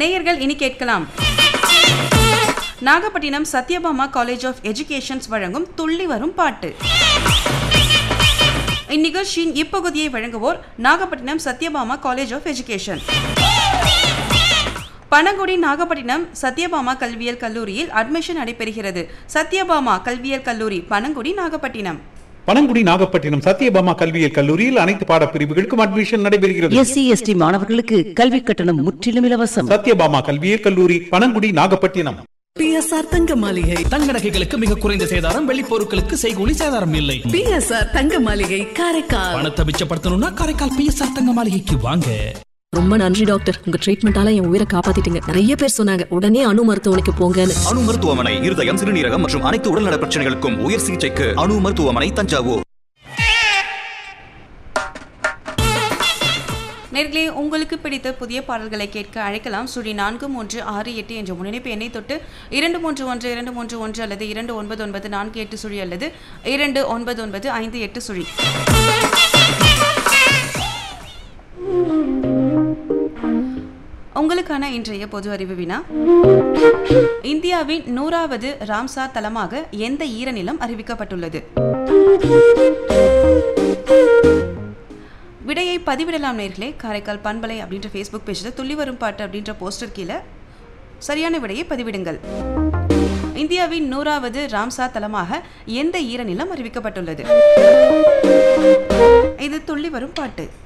நேயர்கள் இனி கேட்கலாம் Nagapattinam Sathyabama college of educations வழங்கும் துள்ளி வரும் பாட்டு இந்நிகழ்ச்சியின் இப்பகுதியை வழங்குவோர் Nagapattinam Sathyabama college of education Panangudi Nagapattinam Sathyabama கல்வியியல் கல்லூரியில் அட்மிஷன் நடைபெறுகிறது சத்யபாமா கல்வியியல் கல்லூரி பனங்குடி நாகப்பட்டினம் பனங்குடி நாகப்பட்டினம் சத்யபாமா கல்வியியல் கல்லூரியில் அனைத்து பாடப்பிரிவுகளுக்கும் அட்மிஷன் நடைபெறுகிறது எஸ்சி எஸ்டி மாணவர்களுக்கு கல்வி கட்டணம் முற்றிலும் இலவசம் சத்யபாமா கல்வியியல் கல்லூரி பனங்குடி நாகப்பட்டினம் பிஎஸ்ஆர் தங்க மாளிகை தங்க நகைகளுக்கு மிக குறைந்த சேதாரம் வெள்ளி பொருட்களுக்கு செய்கூலி சேதாரம் இல்லை பிஎஸ்ஆர் தங்க மாளிகை காரைக்கால் பணத்தை மிச்சப்படுத்தணும்னா காரைக்கால் பிஎஸ்ஆர் தங்க மாளிகைக்கு வாங்க ரொம்ப நன்றி டாக்டர் உங்க ட்ரீட்மெண்டால என் உயிரை காப்பாத்திட்டீங்க நிறைய பேர் சொன்னாங்க உடனே அணு மருத்துவமனைக்கு போங்கன்னு அணு மருத்துவமனை இருதயம் சிறுநீரகம் மற்றும் அனைத்து உடல்நல பிரச்சனைகளுக்கும் உயர் சிகிச்சைக்கு அணு மருத்துவமனை தஞ்சாவூர் நேர்களே உங்களுக்கு பிடித்த புதிய பாடல்களை கேட்க அழைக்கலாம் சுழி நான்கு மூன்று ஆறு எட்டு என்ற முன்னிணைப்பு எண்ணை தொட்டு இரண்டு மூன்று ஒன்று இரண்டு மூன்று ஒன்று அல்லது இரண்டு ஒன்பது ஒன்பது நான்கு எட்டு சுழி அல்லது இரண்டு ஒன்பது ஒன்பது ஐந்து எட்டு சுழி உங்களுக்கான இன்றைய பொது அறிவு வினா இந்தியாவின் நூறாவது ராம்சார் தலமாக எந்த ஈரநிலம் அறிவிக்கப்பட்டுள்ளது விடையை பதிவிடலாம் நேர்களே காரைக்கால் பண்பலை அப்படின்ற ஃபேஸ்புக் பேஜில் துள்ளி வரும் பாட்டு அப்படின்ற போஸ்டர் கீழே சரியான விடையை பதிவிடுங்கள் இந்தியாவின் நூறாவது ராம்சார் தலமாக எந்த ஈரநிலம் அறிவிக்கப்பட்டுள்ளது இது துள்ளி வரும் பாட்டு